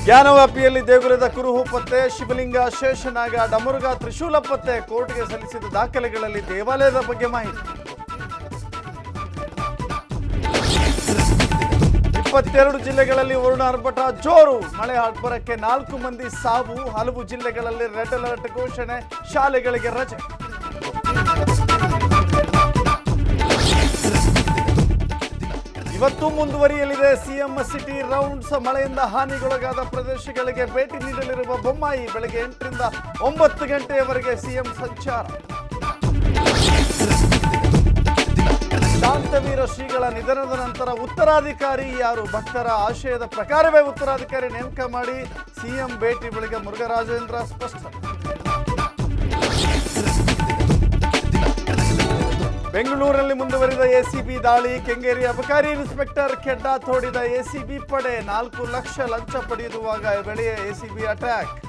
ಜ್ಞಾನವ್ಯಾಪಿಯಲ್ಲಿ ದೇಗುಲದ ಕುರುಹು ಪತ್ತೆ ಶಿವಲಿಂಗ ಶೇಷನಾಗ ಡಮರುಗ ತ್ರಿಶೂಲ ಪತ್ತೆ ಕೋರ್ಟ್ಗೆ ಸಲ್ಲಿಸಿದ ದಾಖಲೆಗಳಲ್ಲಿ ದೇವಾಲಯದ ಬಗ್ಗೆ ಮಾಹಿತಿ ಇಪ್ಪತ್ತೆರಡು ಜಿಲ್ಲೆಗಳಲ್ಲಿ ವರುಣ ಆರ್ಭಟ ಜೋರು ಮಳೆ ಅಬ್ಬರಕ್ಕೆ ನಾಲ್ಕು ಮಂದಿ ಸಾವು ಹಲವು ಜಿಲ್ಲೆಗಳಲ್ಲಿ ರೆಡ್ ಅಲರ್ಟ್ ಘೋಷಣೆ ಶಾಲೆಗಳಿಗೆ ರಜೆ ಇವತ್ತು ಮುಂದುವರಿಯಲಿದೆ ಸಿಎಂ ಸಿಟಿ ರೌಂಡ್ಸ್ ಮಳೆಯಿಂದ ಹಾನಿಗೊಳಗಾದ ಪ್ರದೇಶಗಳಿಗೆ ಭೇಟಿ ನೀಡಲಿರುವ ಬೊಮ್ಮಾಯಿ ಬೆಳಗ್ಗೆ ಎಂಟರಿಂದ ಒಂಬತ್ತು ಗಂಟೆಯವರೆಗೆ ಸಿಎಂ ಸಂಚಾರ ಶಾಂತವೀರ ಶ್ರೀಗಳ ನಿಧನದ ನಂತರ ಉತ್ತರಾಧಿಕಾರಿ ಯಾರು ಭಕ್ತರ ಆಶಯದ ಪ್ರಕಾರವೇ ಉತ್ತರಾಧಿಕಾರಿ ನೇಮಕ ಮಾಡಿ ಸಿಎಂ ಭೇಟಿ ಬಳಿಕ ಮುರುಘರಾಜೇಂದ್ರ ಸ್ಪಷ್ಟ ಬೆಂಗಳೂರಲ್ಲಿ ಮುಂದುವರಿದ ಎಸಿಬಿ ದಾಳಿ ಕೆಂಗೇರಿ ಅಬಕಾರಿ ಇನ್ಸ್ಪೆಕ್ಟರ್ ಕೆಡ್ಡ ತೋಡಿದ ಎಸಿಬಿ ಪಡೆ ನಾಲ್ಕು ಲಕ್ಷ ಲಂಚ ಪಡೆಯುವಾಗ ವೇಳೆಯೇ ಎಸಿಬಿ ಅಟ್ಯಾಕ್